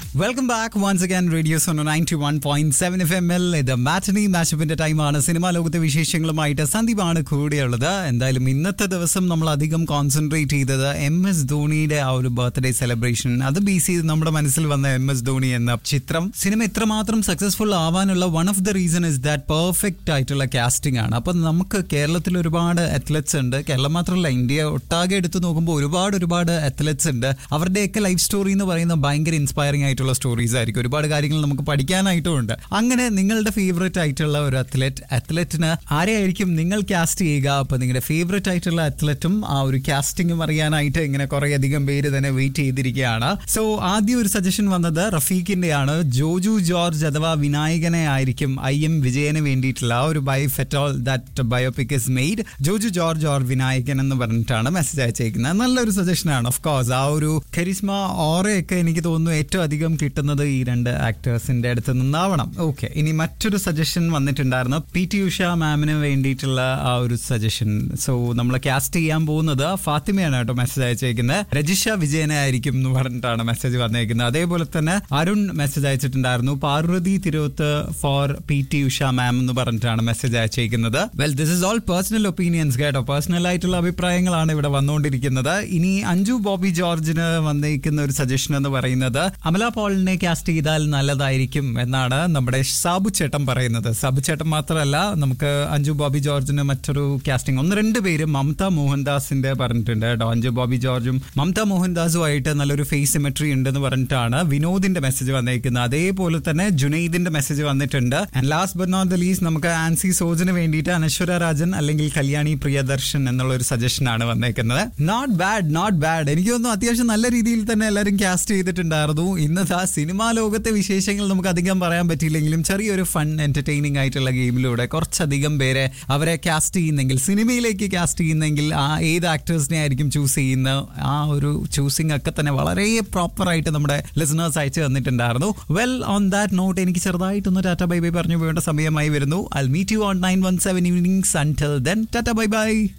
welcome back once again radio Suno ninety one point seven F M L ഇത് matinee മാച്ചപ്പിന്റെ ടൈമാണ് cinema ലോകത്തെ വിശേഷങ്ങളുമായിട്ട് സന്ദീപാണ് കൂടെയുള്ളത് എന്തായാലും ഇന്നത്തെ ദിവസം നമ്മൾ അധികം കോൺസെൻട്രേറ്റ് ചെയ്തത് എം എസ് ധോണിയുടെ ആ ഒരു ബർത്ത്ഡേ സെലിബ്രേഷൻ അത് ബേസ് ചെയ്ത് നമ്മുടെ മനസ്സിൽ വന്ന എം എസ് ധോണി എന്ന ചിത്രം സിനിമ ഇത്രമാത്രം സക്സസ്ഫുൾ ആവാനുള്ള one of the reason is that perfect ആയിട്ടുള്ള കാസ്റ്റിംഗ് ആണ് അപ്പം നമുക്ക് കേരളത്തിൽ ഒരുപാട് അത്ലറ്റ്സ് ഉണ്ട് കേരളം മാത്രമല്ല ഇന്ത്യ ഒട്ടാകെ എടുത്തു നോക്കുമ്പോൾ ഒരുപാട് ഒരുപാട് അത്ലറ്റ്സ് ഉണ്ട് അവരുടെയൊക്കെ ലൈഫ് സ്റ്റോറി എന്ന് പറയുന്നത് ഭയങ്കര ഇൻസ്പയറിംഗ് ആയിട്ടുള്ള സ്റ്റോറീസ് ആയിരിക്കും ഒരുപാട് കാര്യങ്ങൾ നമുക്ക് പഠിക്കാനായിട്ടും ഉണ്ട് അങ്ങനെ നിങ്ങളുടെ ഫേവറേറ്റ് ആയിട്ടുള്ള ഒരു അത്ലറ്റ് അത്ലറ്റിന് ആരെയായിരിക്കും നിങ്ങൾ കാസ്റ്റ് ചെയ്യുക അപ്പൊ നിങ്ങളുടെ ഫേവറേറ്റ് ആയിട്ടുള്ള അത്ലറ്റും ആ ഒരു കാസ്റ്റിംഗും അറിയാനായിട്ട് ഇങ്ങനെ കുറെ അധികം പേര് തന്നെ വെയിറ്റ് ചെയ്തിരിക്കുകയാണ് സോ ആദ്യം ഒരു സജഷൻ വന്നത് റഫീഖിന്റെയാണ് ജോജു ജോർജ് അഥവാ വിനായകനെ ആയിരിക്കും ഐ എം വിജയന് വേണ്ടിയിട്ടുള്ള ആ ഒരു ബൈ ഫെറ്റോൾ that biopic is made Joju George or Vinayakan എന്ന് പറഞ്ഞിട്ടാണ് മെസ്സേജ് അയച്ചേക്കുന്നത് നല്ലൊരു സജഷനാണ് ഓഫ് കോഴ്സ് ആ ഒരു കരിസ്മ ഓറയൊക്കെ എനിക്ക് തോന്നുന്നു ഏറ്റവും അധികം കിട്ടുന്നത് ഈ രണ്ട് ആക്ടേഴ്സിന്റെ അടുത്ത് നിന്നാവണം ഓക്കെ ഇനി മറ്റൊരു സജഷൻ വന്നിട്ടുണ്ടായിരുന്നു പി ടി ഉഷ മാമിന് വേണ്ടിയിട്ടുള്ള ആ ഒരു സജഷൻ സോ നമ്മൾ കാസ്റ്റ് ചെയ്യാൻ പോകുന്നത് ഫാത്തിമയാണ് കേട്ടോ മെസ്സേജ് അയച്ചേക്കുന്നത് രജിഷ വിജയനെ ആയിരിക്കും എന്ന് പറഞ്ഞിട്ടാണ് മെസ്സേജ് വന്നേക്കുന്നത് അതേപോലെ തന്നെ അരുൺ മെസ്സേജ് അയച്ചിട്ടുണ്ടായിരുന്നു Parvathy Thiruvothu for P T Usha ma'am എന്ന് പറഞ്ഞിട്ടാണ് മെസ്സേജ് അയച്ചേക്കുന്നത് well this is all personal opinions കേട്ടോ പേഴ്സണൽ ആയിട്ടുള്ള അഭിപ്രായങ്ങളാണ് ഇവിടെ വന്നുകൊണ്ടിരിക്കുന്നത് ഇനി അഞ്ജു ബോബി ജോർജിന് വന്നേക്കുന്ന ഒരു സജഷൻ എന്ന് പറയുന്നത് അമല പോളിനെ കാസ്റ്റ് ചെയ്താൽ നല്ലതായിരിക്കും എന്നാണ് നമ്മുടെ സാബു ചേട്ടൻ പറയുന്നത് സാബു ചേട്ടൻ മാത്രമല്ല നമുക്ക് അഞ്ജു ബോബി ജോർജിന് മറ്റൊരു കാസ്റ്റിംഗ് ഒന്ന് രണ്ട് പേര് മമത മോഹൻദാസിന്റെ പറഞ്ഞിട്ടുണ്ട് കേട്ടോ അഞ്ജു ബോബി ജോർജും മമത മോഹൻദാസുമായിട്ട് നല്ലൊരു ഫേസ് സിമെട്രി ഉണ്ടെന്ന് പറഞ്ഞിട്ടാണ് വിനോദിന്റെ മെസ്സേജ് വന്നേക്കുന്നത് അതേപോലെ തന്നെ ജുനൈദിന്റെ മെസ്സേജ് വന്നിട്ടുണ്ട് and last but not the least നമുക്ക് ആൻസി സോജിന് വേണ്ടിയിട്ട് അനശ്വര രാജൻ അല്ലെങ്കിൽ കല്യാണി പ്രിയദർശൻ എന്നുള്ള ഒരു സജഷൻ ആണ് വന്നേക്കുന്നത് നോട്ട് ബാഡ് നോട്ട് ബാഡ് എനിക്ക് തോന്നുന്നു അത്യാവശ്യം നല്ല രീതിയിൽ തന്നെ എല്ലാവരും കാസ്റ്റ് ചെയ്തിട്ടുണ്ടായിരുന്നു ഇന്നത്തെ ആ സിനിമാ ലോകത്തെ വിശേഷങ്ങൾ നമുക്ക് അധികം പറയാൻ പറ്റിയില്ലെങ്കിലും ചെറിയൊരു ഫൺ എന്റർടൈനിങ് ആയിട്ടുള്ള ഗെയിമിലൂടെ കുറച്ചധികം പേരെ അവരെ കാസ്റ്റ് ചെയ്യുന്നെങ്കിൽ സിനിമയിലേക്ക് കാസ്റ്റ് ചെയ്യുന്നെങ്കിൽ ആ ഏത് ആക്ടേഴ്സിനെ ആയിരിക്കും ചൂസ് ചെയ്യുന്ന ആ ഒരു ചൂസിംഗ് ഒക്കെ തന്നെ വളരെ പ്രോപ്പർ ആയിട്ട് നമ്മുടെ ലിസണേഴ്സ് അയച്ചു തന്നിട്ടുണ്ടായിരുന്നു വെൽ ഓൺ ദാറ്റ് നോട്ട് എനിക്ക് ചെറുതായിട്ടൊന്ന് ടാറ്റ ബൈ ബൈ പറഞ്ഞു പോകേണ്ട സമയമായി വരുന്നു I meet you on nine one seven evenings until then tata bye by